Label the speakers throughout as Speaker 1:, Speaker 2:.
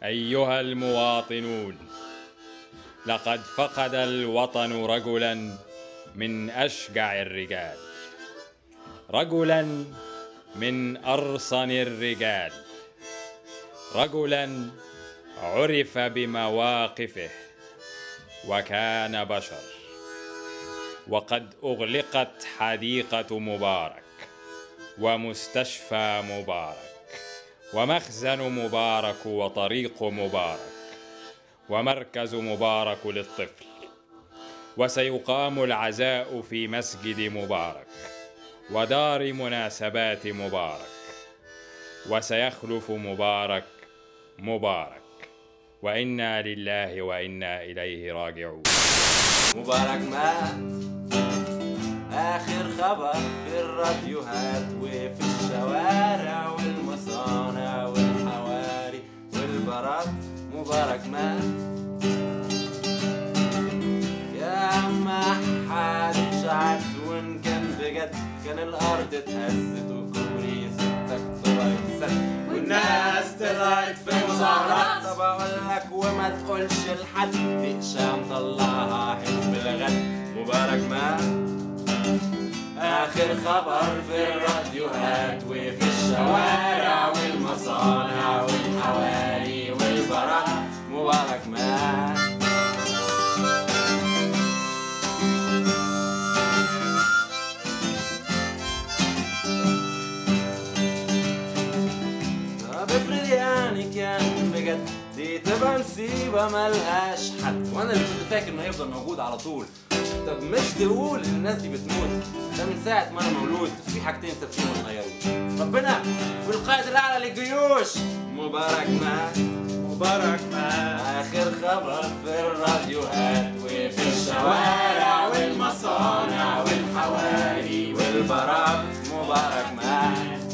Speaker 1: ايها المواطنون لقد فقد الوطن رجلا من اشجع الرجال رجلا من ارصن الرجال رجلا عرف بمواقفه وكان بشر وقد اغلقت حديقه مبارك ومستشفى مبارك ومخزن مبارك وطريق مبارك ومركز مبارك للطفل وسيقام العزاء في مسجد مبارك ودار مناسبات مبارك وسيخلف مبارك مبارك وانا لله وانا اليه راجعون
Speaker 2: مبارك مات آخر خبر في الراديوهات وفي الشوارع والمصانع والحواري والبارات مبارك مات يا ما حد شعرت وإن كان بجد كان الأرض اتهزت وكوبري ستك طلع يتسد والناس طلعت في مظاهرات طب أقول لك وما تقولش لحد دي إشاعة مطلعها حزب الغد مبارك مات آخر خبر في الراديوهات وفي الشوارع والمصانع والحواري والبراء مبارك مات طب افرض يعني كان بجد دي تبقى نسيبة ملهاش حد وانا اللي كنت فاكر انه هيفضل موجود على طول طب مش تقول ان الناس دي بتموت ده من ساعة ما انا مولود في حاجتين ثابتين ما اتغيروش ربنا والقائد الاعلى للجيوش مبارك مات
Speaker 3: مبارك مات
Speaker 2: اخر خبر في الراديوهات وفي الشوارع والمصانع والحواري والبراء مبارك مات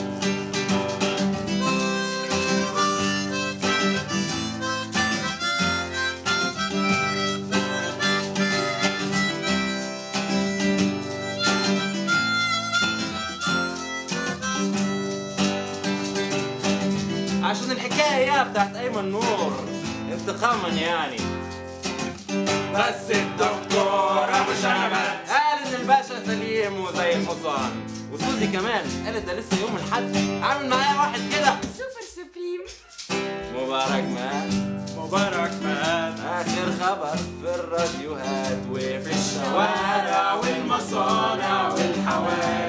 Speaker 2: عشان الحكاية بتاعت أيمن نور انتقاما يعني بس الدكتور أبو شنبات قال إن الباشا سليم وزي الحصان وسوزي كمان قالت ده لسه يوم الحد عامل معايا واحد كده
Speaker 4: سوبر سوبريم
Speaker 2: مبارك مات
Speaker 3: مبارك مات
Speaker 2: آخر خبر في الراديوهات وفي الشوارع والمصانع والحواري